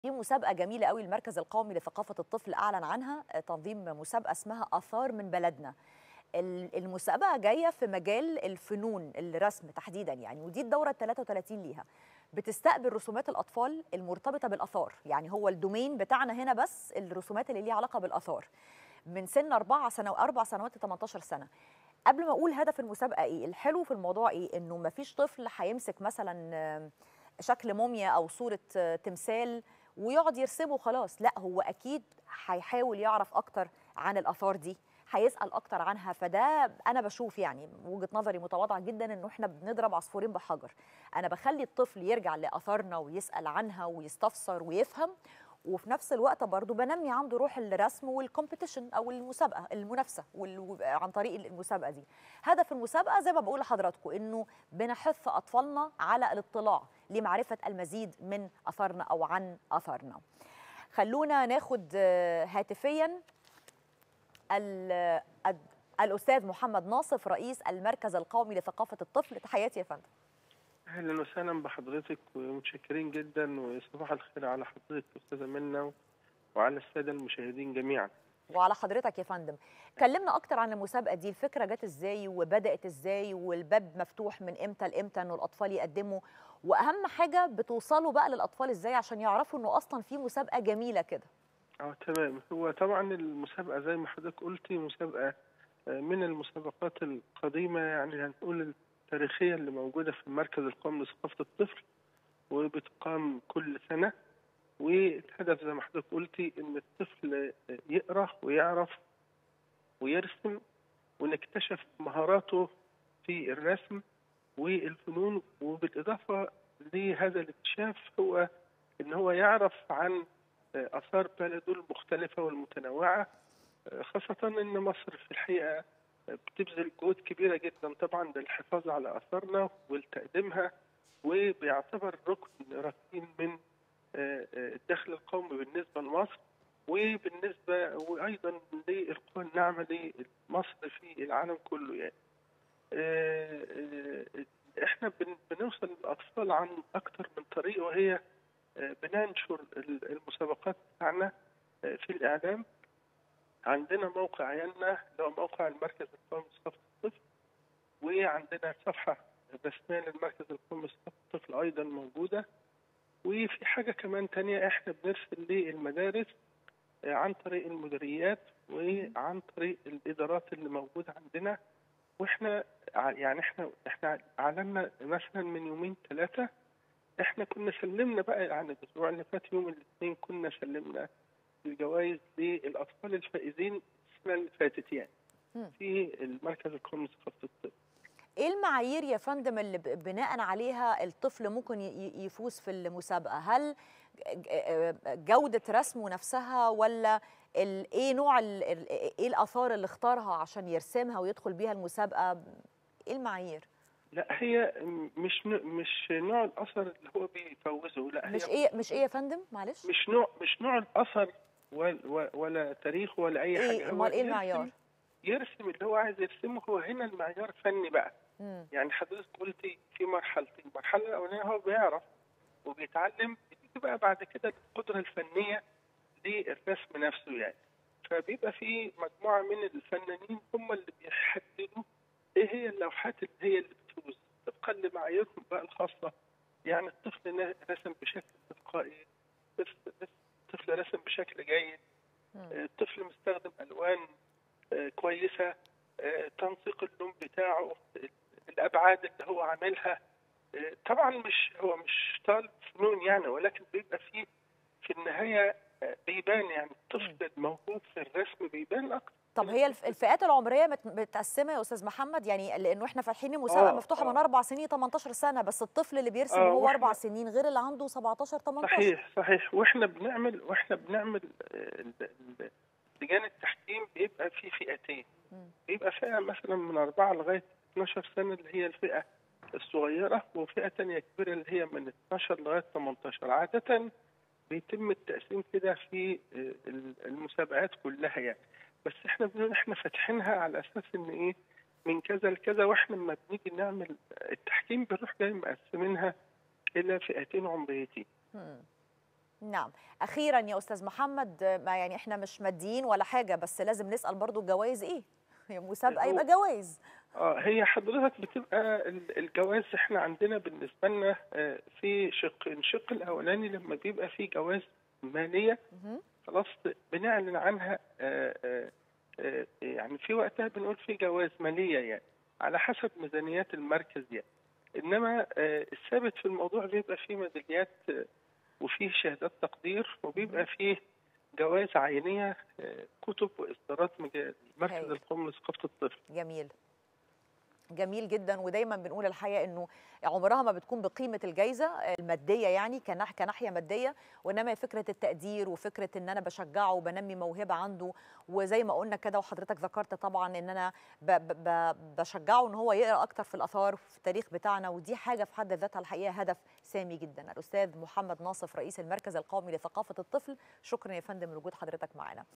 في مسابقة جميلة قوي المركز القومي لثقافة الطفل أعلن عنها تنظيم مسابقة اسمها آثار من بلدنا المسابقة جاية في مجال الفنون الرسم تحديدا يعني ودي الدورة ال 33 ليها بتستقبل رسومات الأطفال المرتبطة بالآثار يعني هو الدومين بتاعنا هنا بس الرسومات اللي ليها علاقة بالآثار من سن أربعة سنة وأربع سنوات ل 18 سنة قبل ما أقول هدف المسابقة إيه الحلو في الموضوع إيه إنه مفيش طفل هيمسك مثلا شكل موميا أو صورة تمثال ويقعد يرسمه خلاص لا هو اكيد هيحاول يعرف اكتر عن الاثار دي هيسال اكتر عنها فده انا بشوف يعني وجهه نظري متواضعه جدا انه احنا بنضرب عصفورين بحجر انا بخلي الطفل يرجع لاثارنا ويسال عنها ويستفسر ويفهم وفي نفس الوقت برضه بنمي عنده روح الرسم والكومبيتيشن او المسابقه المنافسه عن طريق المسابقه دي هدف المسابقه زي ما بقول لحضراتكم انه بنحث اطفالنا على الاطلاع لمعرفه المزيد من اثارنا او عن اثارنا خلونا ناخد هاتفيا الاستاذ محمد ناصف رئيس المركز القومي لثقافه الطفل تحياتي يا فندم اهلا وسهلا بحضرتك ومتشكرين جدا وصباح الخير على حضرتك استاذه منى وعلى الساده المشاهدين جميعا وعلى حضرتك يا فندم كلمنا اكتر عن المسابقه دي الفكره جت ازاي وبدات ازاي والباب مفتوح من امتى لامتى انه الاطفال يقدموا واهم حاجه بتوصلوا بقى للاطفال ازاي عشان يعرفوا انه اصلا في مسابقه جميله كده اه تمام هو طبعا المسابقه زي ما حضرتك قلتي مسابقه من المسابقات القديمه يعني هنقول التاريخية اللي موجودة في المركز القومي لثقافة الطفل وبتقام كل سنة والهدف زي ما حضرتك قلتي إن الطفل يقرأ ويعرف ويرسم ونكتشف مهاراته في الرسم والفنون وبالإضافة لهذا الاكتشاف هو إن هو يعرف عن آثار بلده المختلفة والمتنوعة خاصة إن مصر في الحقيقة بتبذل جهود كبيره جدا طبعا للحفاظ على اثارنا ولتقديمها وبيعتبر ركن ركين من الدخل القومي بالنسبه لمصر وبالنسبه وايضا للقوى الناعمه لمصر في العالم كله يعني. احنا بنوصل للاطفال عن اكثر من طريق وهي بننشر المسابقات بتاعنا في الاعلام عندنا موقع عيالنا اللي هو موقع المركز القومي لثقافة الطفل وعندنا صفحة رسمية للمركز القومي لثقافة الطفل أيضا موجودة وفي حاجة كمان تانية احنا بنرسل للمدارس عن طريق المديريات وعن طريق الإدارات اللي موجودة عندنا واحنا يعني احنا احنا اعلنا مثلا من يومين ثلاثة احنا كنا سلمنا بقى يعني الاسبوع اللي فات يوم الاثنين كنا سلمنا الجوائز للاطفال الفائزين السنه اللي فاتت يعني في المركز القومي لثقافه الطفل. ايه المعايير يا فندم اللي بناء عليها الطفل ممكن يفوز في المسابقه؟ هل جوده رسمه نفسها ولا ايه نوع ايه الاثار اللي اختارها عشان يرسمها ويدخل بيها المسابقه؟ ايه المعايير؟ لا هي مش مش نوع الاثر اللي هو بيفوزه لا مش ايه مش ايه يا فندم معلش مش نوع مش نوع الاثر ولا, ولا تاريخ ولا اي إيه حاجه امال ايه المعيار يرسم اللي هو عايز يرسمه هو هنا المعيار فني بقى مم. يعني حضرتك قلتي في مرحلتين المرحله الاولانيه هو بيعرف وبيتعلم بتيجي بقى بعد كده القدره الفنيه للرسم نفسه يعني فبيبقى في مجموعه من الفنانين هم اللي بيحددوا ايه هي اللوحات اللي هي اللي بتفوز طبقا لمعاييرهم بقى الخاصه يعني الطفل رسم بشكل تلقائي الطفل رسم بشكل جيد الطفل مستخدم الوان كويسه تنسيق اللون بتاعه الابعاد اللي هو عاملها طبعا مش هو مش طالب فنون يعني ولكن بيبقى فيه في النهايه بيبان يعني الطفل الموهوب في الرسم بيبان اكتر طب هي الفئات العمريه متقسمه يا استاذ محمد يعني لانه احنا فاتحين المسابقه آه مفتوحه آه من اربع سنين 18 سنه بس الطفل اللي بيرسم آه وهو وإحنا- اربع سنين غير اللي عنده 17 18 صحيح صحيح واحنا بنعمل واحنا بنعمل آه، ال- ال- لجان التحكيم بيبقى في فئتين مم. بيبقى فئه مثلا من أربعة لغايه 12 سنه اللي هي الفئه الصغيره وفئه تانية كبيره اللي هي من 12 لغايه 18 عاده بيتم التقسيم كده في آه، ال- المسابقات كلها يعني بس احنا بنقول احنا فاتحينها على اساس ان ايه من كذا لكذا واحنا لما بنيجي نعمل التحكيم بنروح جاي مقسمينها الى فئتين عمريتين مم. نعم اخيرا يا استاذ محمد ما يعني احنا مش ماديين ولا حاجه بس لازم نسال برضو الجوائز ايه هي مسابقه هو- يبقى جوائز اه هي حضرتك بتبقى ال- الجواز احنا عندنا بالنسبه لنا آه، في شق الشق الاولاني لما بيبقى في جواز ماليه مهم. خلاص بنعلن عنها آه، آه، آه، يعني في وقتها بنقول في جواز ماليه يعني على حسب ميزانيات المركز يعني انما آه، الثابت في الموضوع بيبقى فيه ميداليات آه، وفيه شهادات تقدير وبيبقى فيه جوائز عينيه آه، كتب واصدارات مجال المركز هايل. القومي لثقافه الطفل جميل جميل جدا ودايما بنقول الحقيقه انه عمرها ما بتكون بقيمه الجائزه الماديه يعني كناح كناحيه ماديه وانما هي فكره التقدير وفكره ان انا بشجعه وبنمي موهبه عنده وزي ما قلنا كده وحضرتك ذكرت طبعا ان انا ب ب ب بشجعه ان هو يقرا اكتر في الاثار في التاريخ بتاعنا ودي حاجه في حد ذاتها الحقيقه هدف سامي جدا الاستاذ محمد ناصف رئيس المركز القومي لثقافه الطفل شكرا يا فندم لوجود حضرتك معنا